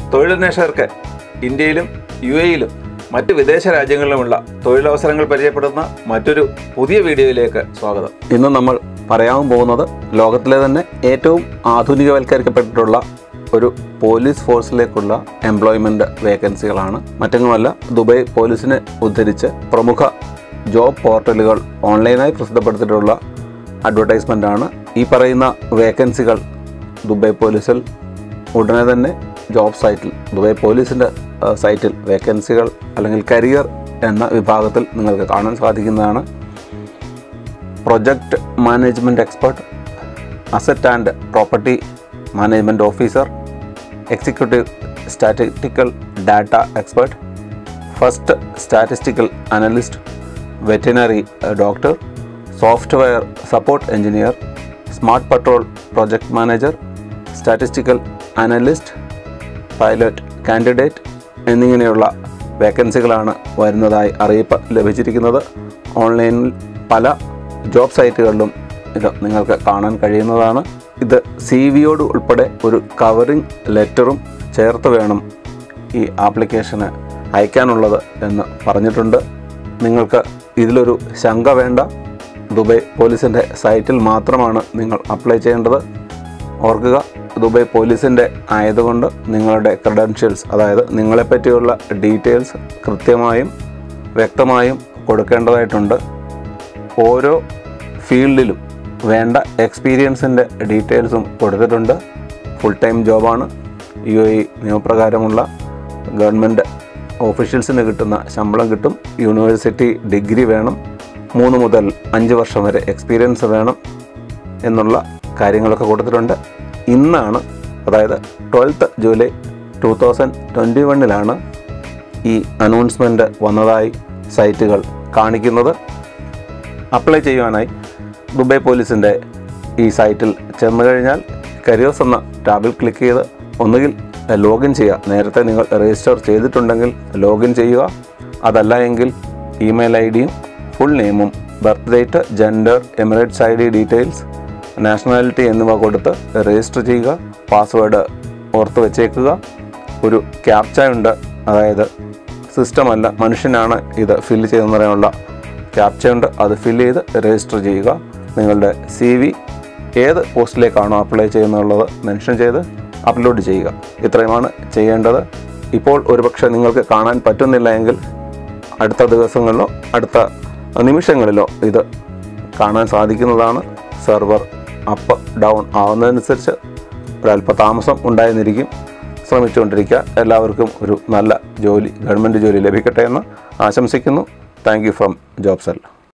തൊഴിലന്വേഷകർക്ക് ഇന്ത്യയിലും യു എയിലും മറ്റ് വിദേശ രാജ്യങ്ങളിലുമുള്ള തൊഴിലവസരങ്ങൾ പരിചയപ്പെടുന്ന മറ്റൊരു പുതിയ വീഡിയോയിലേക്ക് സ്വാഗതം ഇന്ന് നമ്മൾ പറയാൻ പോകുന്നത് ലോകത്തിലെ തന്നെ ഏറ്റവും ആധുനികവൽക്കരിക്കപ്പെട്ടിട്ടുള്ള ഒരു പോലീസ് ഫോഴ്സിലേക്കുള്ള എംപ്ലോയ്മെന്റ് വേക്കൻസികളാണ് മറ്റൊന്നുമല്ല ദുബായ് പോലീസിനെ ഉദ്ധരിച്ച് പ്രമുഖ ജോബ് പോർട്ടലുകൾ ഓൺലൈനായി പ്രസിദ്ധപ്പെടുത്തിയിട്ടുള്ള അഡ്വർടൈസ്മെൻ്റ് ആണ് ഈ പറയുന്ന വേക്കൻസികൾ ദുബായ് പോലീസിൽ ഉടനെ തന്നെ ജോബ് സൈറ്റിൽ ദുബായ് പോലീസിൻ്റെ സൈറ്റിൽ വേക്കൻസികൾ അല്ലെങ്കിൽ കരിയർ എന്ന വിഭാഗത്തിൽ നിങ്ങൾക്ക് കാണാൻ സാധിക്കുന്നതാണ് project management expert asset and property management officer executive statistical data expert first statistical analyst veterinary doctor software support engineer smart patrol project manager statistical analyst pilot candidate എന്നിങ്ങനെയുള്ള വേക്കൻസികളാണ് വരുന്നതായി അറിയിപ്പ് ലഭിച്ചിരിക്കുന്നത് ഓൺലൈനിൽ പല ജോബ് സൈറ്റുകളിലും ഇത് നിങ്ങൾക്ക് കാണാൻ കഴിയുന്നതാണ് ഇത് സി വിയോട് ഉൾപ്പെടെ ഒരു കവറിംഗ് ലെറ്ററും ചേർത്ത് വേണം ഈ ആപ്ലിക്കേഷന് അയക്കാനുള്ളത് എന്ന് പറഞ്ഞിട്ടുണ്ട് നിങ്ങൾക്ക് ഇതിലൊരു ശങ്ക വേണ്ട ദുബായ് പോലീസിൻ്റെ സൈറ്റിൽ മാത്രമാണ് നിങ്ങൾ അപ്ലൈ ചെയ്യേണ്ടത് ഓർക്കുക ദുബായ് പോലീസിൻ്റെ ആയതുകൊണ്ട് നിങ്ങളുടെ ക്രെഡൻഷ്യൽസ് അതായത് നിങ്ങളെപ്പറ്റിയുള്ള ഡീറ്റെയിൽസ് കൃത്യമായും വ്യക്തമായും കൊടുക്കേണ്ടതായിട്ടുണ്ട് ഓരോ ഫീൽഡിലും വേണ്ട എക്സ്പീരിയൻസിൻ്റെ ഡീറ്റെയിൽസും കൊടുത്തിട്ടുണ്ട് ഫുൾ ടൈം ജോബാണ് യു എ നിയമപ്രകാരമുള്ള ഗവൺമെൻറ് ഓഫീഷ്യൽസിന് കിട്ടുന്ന ശമ്പളം കിട്ടും യൂണിവേഴ്സിറ്റി ഡിഗ്രി വേണം മൂന്ന് മുതൽ അഞ്ച് വർഷം വരെ എക്സ്പീരിയൻസ് വേണം എന്നുള്ള കാര്യങ്ങളൊക്കെ കൊടുത്തിട്ടുണ്ട് ഇന്നാണ് അതായത് twelfth July two thousand twenty വണ്ണിലാണ് ഈ അനൗൺസ്മെൻറ്റ് വന്നതായി സൈറ്റുകൾ കാണിക്കുന്നത് അപ്ലൈ ചെയ്യുവാനായി ദുബായ് പോലീസിൻ്റെ ഈ സൈറ്റിൽ ചെന്ന് കഴിഞ്ഞാൽ കരിയേഴ്സ് എന്ന ടാബിൽ ക്ലിക്ക് ചെയ്ത് ഒന്നുകിൽ ലോഗിൻ ചെയ്യുക നേരത്തെ നിങ്ങൾ രജിസ്റ്റർ ചെയ്തിട്ടുണ്ടെങ്കിൽ ലോഗിൻ ചെയ്യുക അതല്ല എങ്കിൽ ഇമെയിൽ ഐ ഡിയും ഫുൾ നെയിമും birth date gender Emirates I D details nationality എന്നിവ കൊടുത്ത് രജിസ്റ്റർ ചെയ്യുക പാസ്വേഡ് ഓർത്ത് വെച്ചേക്കുക ഒരു ക്യാപ്ച ഉണ്ട് അതായത് സിസ്റ്റമല്ല മനുഷ്യനാണ് ഇത് ഫില്ല് ചെയ്തെന്ന് പറയാനുള്ള ക്യാപ്ച ഉണ്ട് അത് ഫില്ല് ചെയ്ത് രജിസ്റ്റർ ചെയ്യുക നിങ്ങളുടെ സി വി ഏത് പോസ്റ്റിലേക്കാണോ അപ്ലൈ ചെയ്യുന്നുള്ളത് മെൻഷൻ ചെയ്ത് അപ്ലോഡ് ചെയ്യുക ഇത്രയുമാണ് ചെയ്യേണ്ടത് ഇപ്പോൾ ഒരുപക്ഷെ നിങ്ങൾക്ക് കാണാൻ പറ്റുന്നില്ല എങ്കിൽ അടുത്ത ദിവസങ്ങളിലോ അടുത്ത നിമിഷങ്ങളിലോ ഇത് കാണാൻ സാധിക്കുന്നതാണ് സെർവർ അപ്പ് ഡൗൺ ആവുന്നതനുസരിച്ച് ഒരല്പ താമസം ഉണ്ടായിരുന്നിരിക്കും ശ്രമിച്ചുകൊണ്ടിരിക്കുക എല്ലാവർക്കും ഒരു നല്ല ജോലി ഗവൺമെൻറ് ജോലി ലഭിക്കട്ടെ എന്ന് ആശംസിക്കുന്നു thank you from job cell